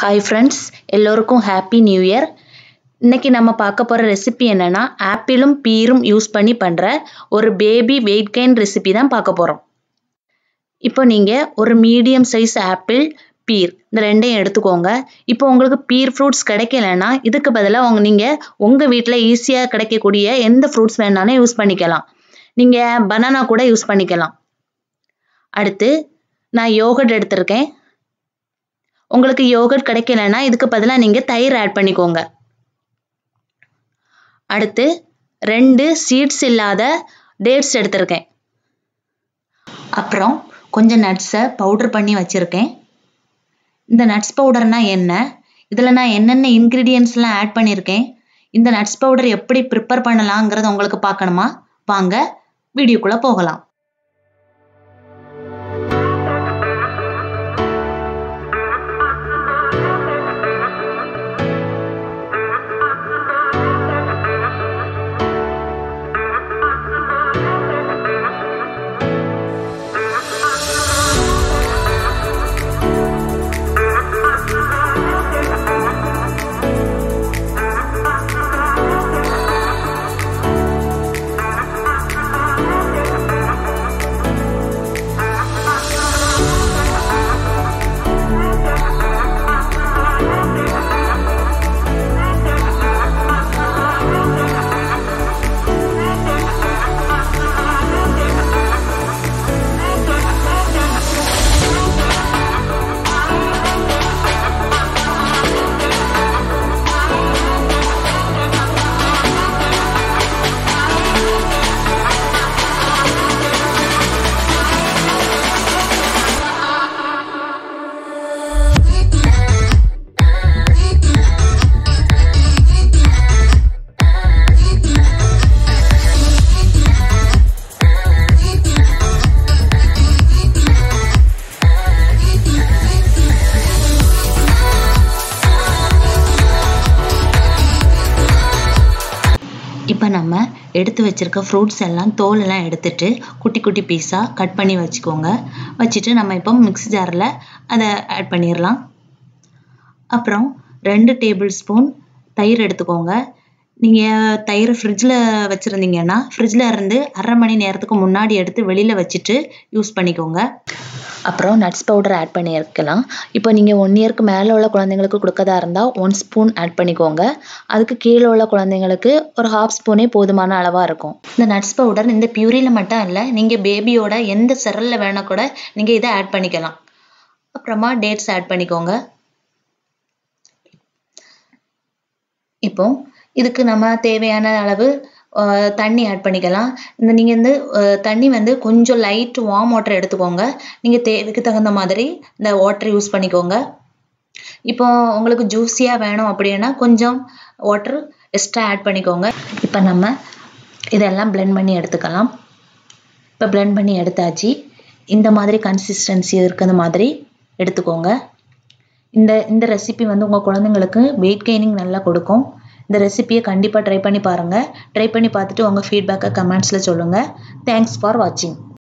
hi friends எல்லோருக்கும் happy new year இன்னைக்கு நம்ம பார்க்க போகிற ரெசிபி என்னென்னா ஆப்பிளும் பீரும் யூஸ் பண்ணி பண்ணுற ஒரு பேபி வெயிட் கெயின் ரெசிபி தான் பார்க்க போகிறோம் இப்போ நீங்கள் ஒரு மீடியம் சைஸ் ஆப்பிள் பீர் இந்த ரெண்டையும் எடுத்துக்கோங்க இப்போ உங்களுக்கு பீர் ஃப்ரூட்ஸ் கிடைக்கலன்னா இதுக்கு பதிலாக உங்க நீங்கள் உங்கள் வீட்டில் ஈஸியாக கிடைக்கக்கூடிய எந்த ஃப்ரூட்ஸ் வேணாலும் யூஸ் பண்ணிக்கலாம் நீங்கள் பனானா கூட யூஸ் பண்ணிக்கலாம் அடுத்து நான் யோகட் எடுத்திருக்கேன் உங்களுக்கு யோகட் கிடைக்கலன்னா இதுக்கு பதிலாக நீங்கள் தயிர் ஆட் பண்ணிக்கோங்க அடுத்து ரெண்டு சீட்ஸ் இல்லாத டேட்ஸ் எடுத்திருக்கேன் அப்புறம் கொஞ்சம் நட்ஸை பவுடர் பண்ணி வச்சுருக்கேன் இந்த நட்ஸ் பவுடர்னால் என்ன இதில் நான் என்னென்ன இன்க்ரீடியன்ஸ்லாம் ஆட் பண்ணியிருக்கேன் இந்த நட்ஸ் பவுடர் எப்படி ப்ரிப்பேர் பண்ணலாங்கிறத உங்களுக்கு பார்க்கணுமா வாங்க வீடியோக்குள்ளே போகலாம் இப்போ நம்ம எடுத்து வச்சிருக்க ஃப்ரூட்ஸ் எல்லாம் தோலெல்லாம் எடுத்துட்டு குட்டி குட்டி பீஸாக கட் பண்ணி வச்சுக்கோங்க வச்சுட்டு நம்ம இப்போ மிக்ஸி ஜாரில் அதை ஆட் பண்ணிடலாம் அப்புறம் ரெண்டு டேபிள் ஸ்பூன் தயிர் எடுத்துக்கோங்க நீங்கள் தயிர் ஃப்ரிட்ஜில் வச்சுருந்தீங்கன்னா ஃப்ரிட்ஜில் இருந்து அரை மணி நேரத்துக்கு முன்னாடி எடுத்து வெளியில் வச்சுட்டு யூஸ் பண்ணிக்கோங்க அப்புறம் நட்ஸ் பவுடர் ஆட் பண்ணியிருக்கலாம் இப்போ நீங்கள் ஒன் இயர்க்கு மேலே உள்ள குழந்தைங்களுக்கு கொடுக்கறதா இருந்தால் ஒன் ஸ்பூன் ஆட் பண்ணிக்கோங்க அதுக்கு கீழே உள்ள குழந்தைங்களுக்கு ஒரு ஹாஃப் ஸ்பூனே போதுமான அளவாக இருக்கும் இந்த நட்ஸ் பவுடர் இந்த பியூரியில் மட்டும் இல்லை நீங்கள் பேபியோட எந்த செரலில் வேணால் கூட நீங்கள் இதை ஆட் பண்ணிக்கலாம் அப்புறமா டேட்ஸ் ஆட் பண்ணிக்கோங்க இப்போ இதுக்கு நம்ம தேவையான அளவு தண்ணி ஆட் பண்ணிக்கலாம் இந்த நீங்கள் வந்து தண்ணி வந்து கொஞ்சம் லைட் வார்ம் வாட்டர் எடுத்துக்கோங்க நீங்கள் தேவைக்கு தகுந்த மாதிரி இந்த வாட்டர் யூஸ் பண்ணிக்கோங்க இப்போ உங்களுக்கு ஜூஸியாக வேணும் அப்படின்னா கொஞ்சம் வாட்டர் எக்ஸ்ட்ரா ஆட் பண்ணிக்கோங்க இப்போ நம்ம இதெல்லாம் பிளெண்ட் பண்ணி எடுத்துக்கலாம் இப்போ பிளெண்ட் பண்ணி எடுத்தாச்சு இந்த மாதிரி கன்சிஸ்டன்சி இருக்கிற மாதிரி எடுத்துக்கோங்க இந்த இந்த ரெசிபி வந்து உங்கள் குழந்தைங்களுக்கு வெயிட் கெய்னிங் நல்லா கொடுக்கும் இந்த ரெசிபியை கண்டிப்பாக ட்ரை பண்ணி பாருங்கள் ட்ரை பண்ணி பார்த்துட்டு உங்கள் ஃபீட்பேக்கை கமெண்ட்ஸில் சொல்லுங்கள் தேங்க்ஸ் ஃபார் வாட்சிங்